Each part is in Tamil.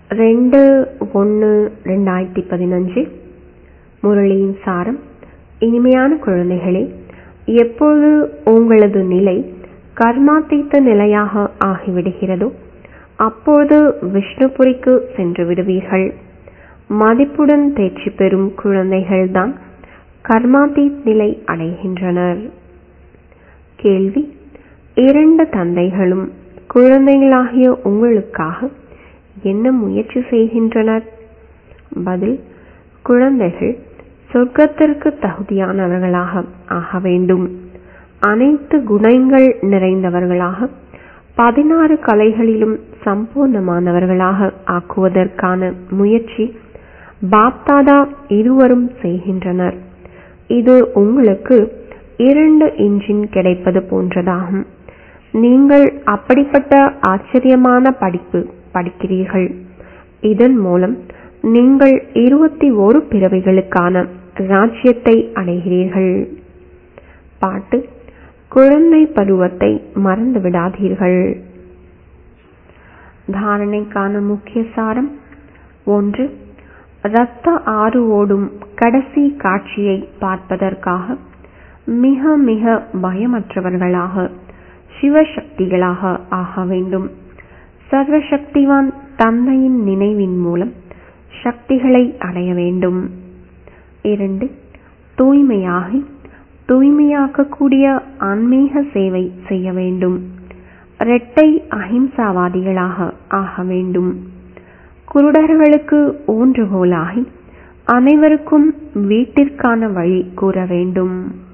ரெண்டு ஒன்று ரெண்டாயிரத்தி பதினஞ்சு முரளியின் சாரம் இனிமையான குழந்தைகளே எப்போது உங்களது நிலை கர்மாத்தீத்த நிலையாக ஆகிவிடுகிறதோ அப்போது விஷ்ணுபுரிக்கு சென்று விடுவீர்கள் மதிப்புடன் தேர்ச்சி பெறும் குழந்தைகள்தான் கர்மாத்தீத் நிலை அடைகின்றனர் கேள்வி இரண்டு தந்தைகளும் குழந்தைகளாகிய உங்களுக்காக என்ன முயற்சி செய்கின்றனர் பதில் குழந்தைகள் சொர்க்கத்திற்கு தகுதியானவர்களாக ஆக வேண்டும் அனைத்து குணங்கள் நிறைந்தவர்களாக பதினாறு கலைகளிலும் சம்பூர்ணமானவர்களாக ஆக்குவதற்கான முயற்சி பாப்தாதா இருவரும் செய்கின்றனர் இது உங்களுக்கு இரண்டு இன்ஜின் கிடைப்பது போன்றதாகும் நீங்கள் அப்படிப்பட்ட ஆச்சரியமான படிப்பு படிக்கிறீர்கள் இதன் மூலம் நீங்கள் இருபத்தி ஒரு பிறவிகளுக்கான ராஜ்யத்தை அடைகிறீர்கள் பாட்டு குழந்தை பருவத்தை மறந்து விடாதீர்கள் தாரணைக்கான முக்கிய சாரம் ஒன்று இரத்த ஆறு ஓடும் கடைசி காட்சியை பார்ப்பதற்காக மிக மிக பயமற்றவர்களாக சிவசக்திகளாக ஆக வேண்டும் சர்வசக்திவான் தந்தையின் நினைவின் மூலம் சக்திகளை அடைய வேண்டும் இரண்டு தூய்மையாகி தூய்மையாக்கக்கூடிய ஆன்மீக சேவை செய்ய வேண்டும் இரட்டை அஹிம்சாவாதிகளாக ஆக வேண்டும் குருடர்களுக்கு ஊன்றுகோலாகி அனைவருக்கும் வீட்டிற்கான வழி கூற வேண்டும்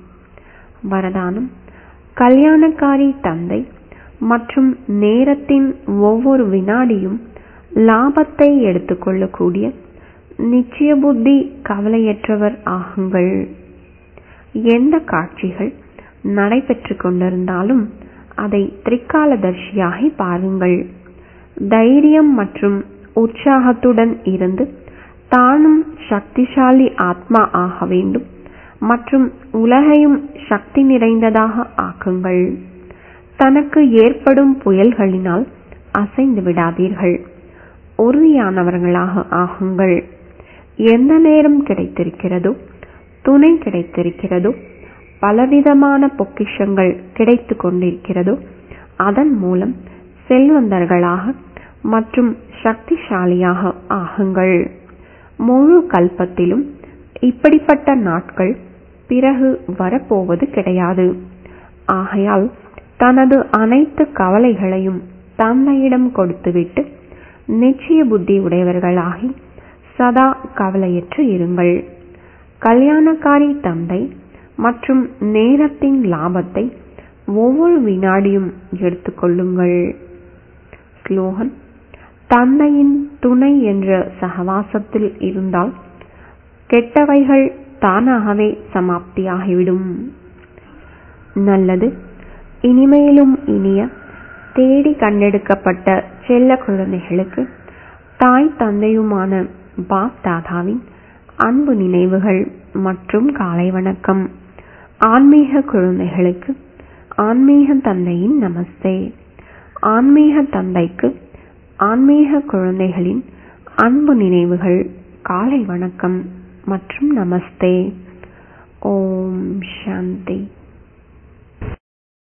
வரதானம் கல்யாணக்காரி தந்தை மற்றும் நேரத்தின் ஒவ்வொரு வினாடியும் லாபத்தை எடுத்துக்கொள்ளக்கூடிய நிச்சய புத்தி கவலையற்றவர் ஆகுங்கள் எந்த காட்சிகள் நடைபெற்று கொண்டிருந்தாலும் அதை திரிகாலதர்ஷியாகி பாருங்கள் தைரியம் மற்றும் உற்சாகத்துடன் இருந்து தானும் சக்திசாலி ஆத்மா ஆக வேண்டும் மற்றும் உலகையும் சக்தி நிறைந்ததாக ஆக்குங்கள் தனக்கு ஏற்படும் புயல்களினால் அசைந்து விடாதீர்கள் உறுதியானவர்களாக ஆகுங்கள் எந்த நேரம் கிடைத்திருக்கிறதோ துணை கிடைத்திருக்கிறதோ பலவிதமான பொக்கிஷங்கள் கிடைத்து கொண்டிருக்கிறதோ அதன் மூலம் செல்வந்தர்களாக மற்றும் சக்திசாலியாக ஆகுங்கள் முழு கல்பத்திலும் இப்படிப்பட்ட நாட்கள் பிறகு வரப்போவது கிடையாது ஆகையால் தனது அனைத்து கவலைகளையும் தந்தையிடம் கொடுத்துவிட்டு நிச்சய புத்தி உடையவர்களாகி சதா கவலையற்று இருங்கள் கல்யாணக்காரி தந்தை மற்றும் நேரத்தின் லாபத்தை ஒவ்வொரு வினாடியும் எடுத்துக்கொள்ளுங்கள் ஸ்லோகன் தந்தையின் துணை என்ற சகவாசத்தில் இருந்தால் கெட்டவைகள் தானாகவே சமாப்தியாகிவிடும் நல்லது இனிமேலும் இனிய தேடி கண்டெடுக்கப்பட்ட செல்ல குழந்தைகளுக்கு தாய் தந்தையுமான பாப் தாதாவின் அன்பு நினைவுகள் மற்றும் காலை வணக்கம் ஆன்மீக குழந்தைகளுக்கு ஆன்மீக தந்தையின் நமஸ்தே ஆன்மீக தந்தைக்கு ஆன்மீக குழந்தைகளின் அன்பு நினைவுகள் காலை வணக்கம் மற்றும் நமஸ்தே ஓம் சாந்தி